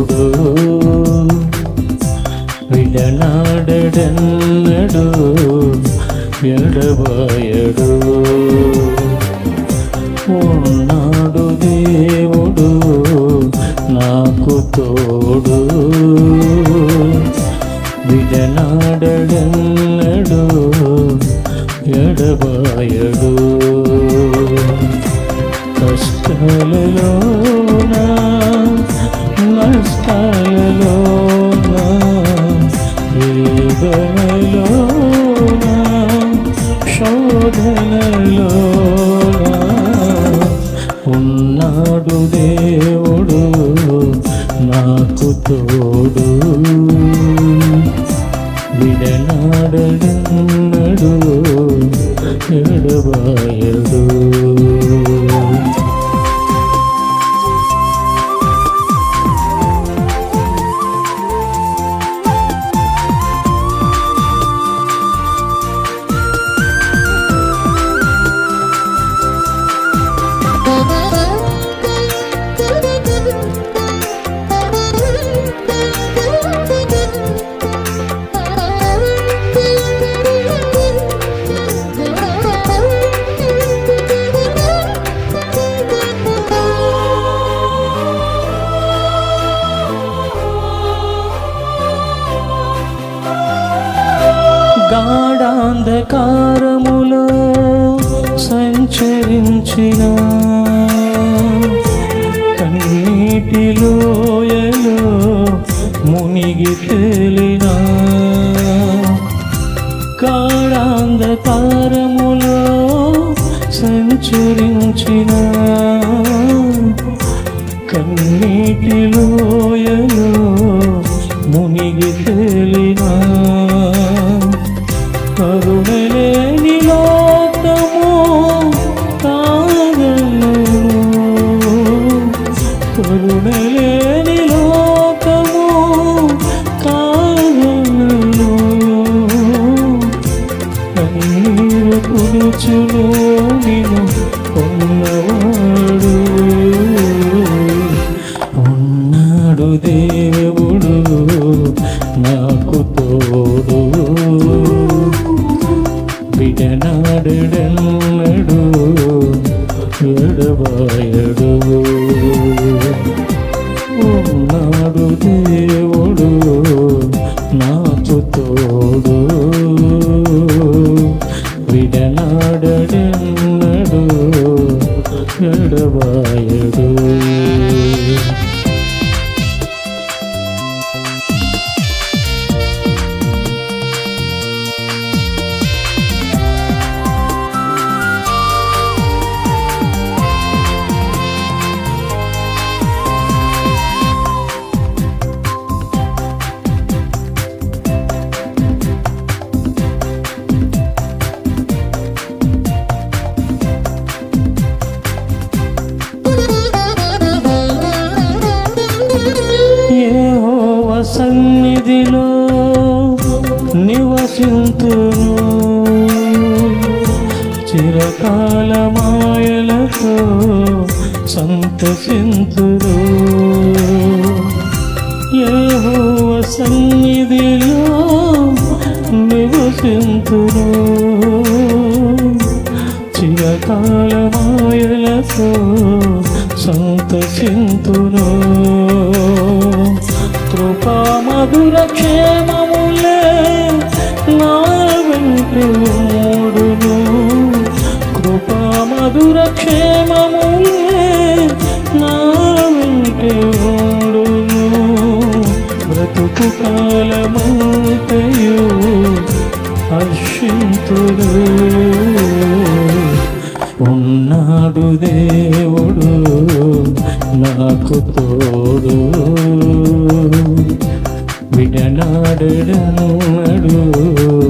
తోడు విడనాడడన్నడు ఎడబాయడు ఉన్నాడు దేవుడు నాకు తోడు విడనాడడన్నడు ఎడబాయడు కష్టాలలోన నష్టాలలోన వేదనలోన శోధనలోన ఉన్నాడు దేవుడు నాకు తోడు విడనాడనడు ఎడబాయడు గాఢాంధకారములో సంచరించిన కన్నీటిలోయలో మునిగి తేలిన గాఢాంధకారములో సంచరించిన కన్నీటిలోయలో మునిగి తేలిన కరుణలేని లోకము కాగలను కరుణలేని లోకము కాగలను కన్నీరు కుడుచును నిను ఉన్నవాడు ఉన్నాడు దేవుడు నాకు తోడు విడనాడనడు ఎడబాయడు ఉన్నాడు దేవుడు నాకు తోడు విడనాడనడు ఎడబాయడు యెహోవ సన్నిధిలో నివసింతును చిరకాల మాయలతో సంతసింతురు యెహోవ సన్నిధిలో నివసింతురు చిరకాల మాయలతో సంతసింతును కృపా మధుర క్షేమములే నా వెంట మూడును కృపా మధుర క్షేమములే నా వెంట మూడును బ్రతుకు కాలమంతయు హర్షింతుడు ఉన్నాడు దేవుడు నాకు తోడు విడనాడడు